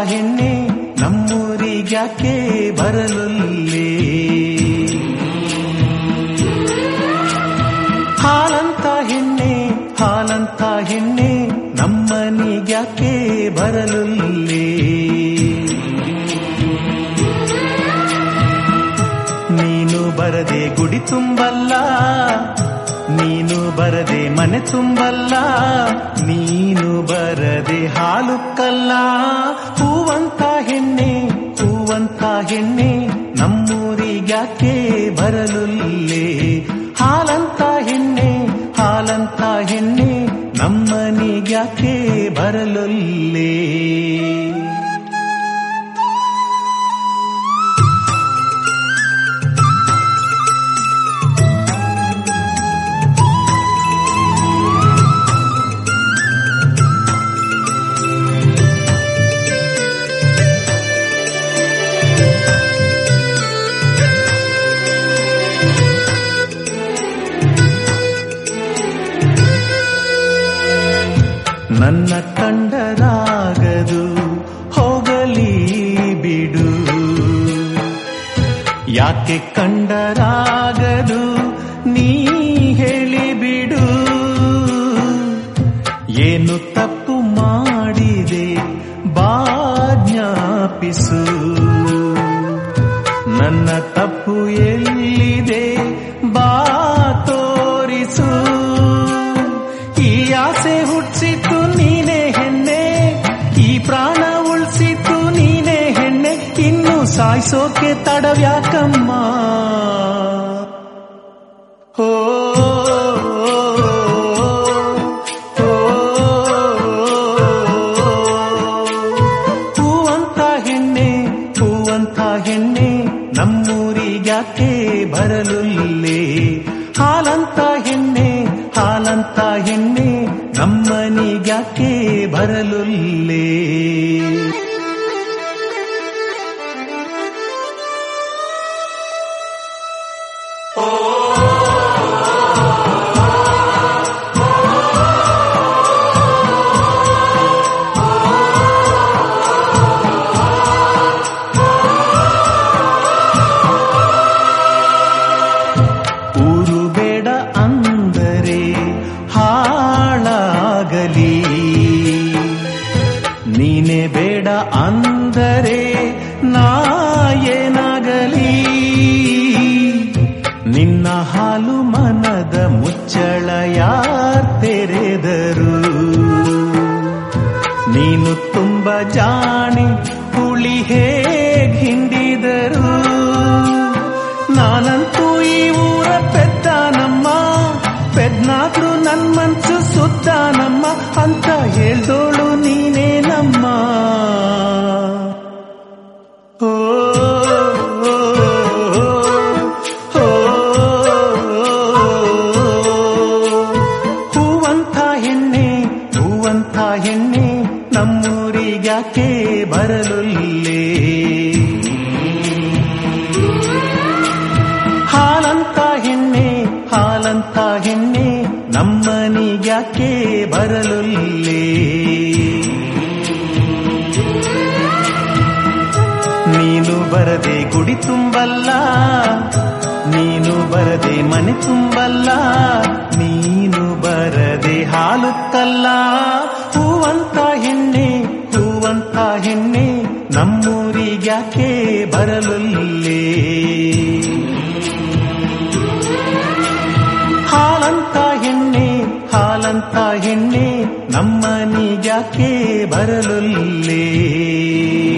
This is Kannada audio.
ಹೆಣ್ಣೆ ನಮ್ಮೂರಿಗ್ಯಾಕೆ ಬರಲುಲ್ಲೇ ಹಾಲಂತ ಹೆಣ್ಣೆ ಹಾಲಂತ ಹೆಣ್ಣೆ ನಮ್ಮನಿಗ್ಯಾಕೆ ಬರಲುಲ್ಲೇ ನೀನು ಬರದೆ ಗುಡಿ ತುಂಬಲ್ಲ ನೀನು ಬರದೆ ಮನೆ ತುಂಬಲ್ಲ ನೀನು ಬರದೆ ಹಾಲು ಕಲ್ಲ ಹೂವಂತ ಹೆಣ್ಣೆ ಹೂವಂತ ಹೆಣ್ಣೆ ನಮ್ಮೂರಿಗ್ಯಾಕೆ ಬರಲುಲ್ಲೇ ಹಾಲಂತ ಹೆಣ್ಣೆ ಹಾಲಂತ ಹೆಣ್ಣೆ ನಮ್ಮನಿಗ್ಯಾಕೆ ಬರಲುಲ್ಲೇ ನನ್ನ ಕಂಡರಾಗದು ಹೋಗಲಿ ಬಿಡು ಯಾಕೆ ಕಂಡರಾಗದು ನೀ ಹೇಳಿ ಬಿಡು ಏನು ತಪ್ಪು ಮಾಡಿದೆ ಬಾಜ್ಞಾಪಿಸು ನನ್ನ ತಪ್ಪು ಎಲ್ಲಿದೆ ಬಾ ತೋರಿಸು ಈ ಆಸೆ ಹುಟ್ಟಿಸಿತು ನೀನೇ ಹೆಣ್ಣೆ ಈ ಪ್ರಾಣ ಉಳಿಸಿತು ನೀನೇ ಹೆಣ್ಣೆ ಇನ್ನು ಸಾಯಿಸೋಕೆ ತಡವ್ಯಾಕಮ್ಮ ಓ ಹೂವಂತ ಹೆಣ್ಣೆ ಹೂವಂತ ಹೆಣ್ಣೆ ನಮ್ಮೂರಿಗ್ಯಾಕೆ ಬರಲುಲ್ಲೇ ಹಾಲಂತ ಹೆಣ್ಣೆ ಹಾಲಂತ ಹೆಣ್ಣೆ ನಮ್ಮನಿಗ್ಯಾಕೆ ಬರಲುಲ್ಲೇ ಊರು ಬೇಡ ಅಂದರೆ ಹಾಳಾಗಲಿ ನೀನೆ ಬೇಡ ಅಂದರೆ ನಾ ಏನಾಗಲಿ ನಿನ್ನ ಹಾಲು ಮನದ ಮುಚ್ಚಳ ಯಾರ್ ತೆರೆದರು ನೀನು ತುಂಬ ಜಾಣಿ ಹುಳಿ ಹೇಗ್ ಹಿಂಡಿದರು ನಾನಂತೂ ಈ ಊರ ಪೆದ್ದ ನಮ್ಮ ಪೆದ್ನಾದ್ರು ನನ್ ಮನ್ಸು ಸುತ್ತ ನಮ್ಮ ಅಂತ ಹೇಳ್ದೋಳು ನೀನೇ ನಮ್ಮ ಓ, ಓ, ಓ, ಹೂವಂತ ಹೆಣ್ಣೆ ಹೂವಂತ ಹೆಣ್ಣೆ ನಮ್ಮೂರಿಗ್ಯಾಕೆ ಬರಲುಲ್ಲೇ ಹಾಲಂತ ಹೆಣ್ಣೆ ಹಾಲಂತ ಹೆಣ್ಣೆ ನಮ್ಮನಿಗ್ಯಾಕೆ ಬರಲುಲ್ಲೇ ನೀನು ಬರದೆ ಗುಡಿ ತುಂಬಲ್ಲ ನೀನು ಬರದೆ ಮನೆ ತುಂಬಲ್ಲ ನೀನು ಬರದೆ ಹಾಲು ಕಲ್ಲ ಹೂವಂತ ಹೆಣ್ಣೆ ಹೂವಂತ ಹೆಣ್ಣೆ ನಮ್ಮೂರಿಗ್ಯಾಕೆ ಬರಲುಲ್ಲೇ ಹಾಲಂತ ಹೆಣ್ಣೆ ಹಾಲಂತ ಹೆಣ್ಣೆ ನಮ್ಮನಿಗ್ಯಾಕೆ ಬರಲುಲ್ಲೇ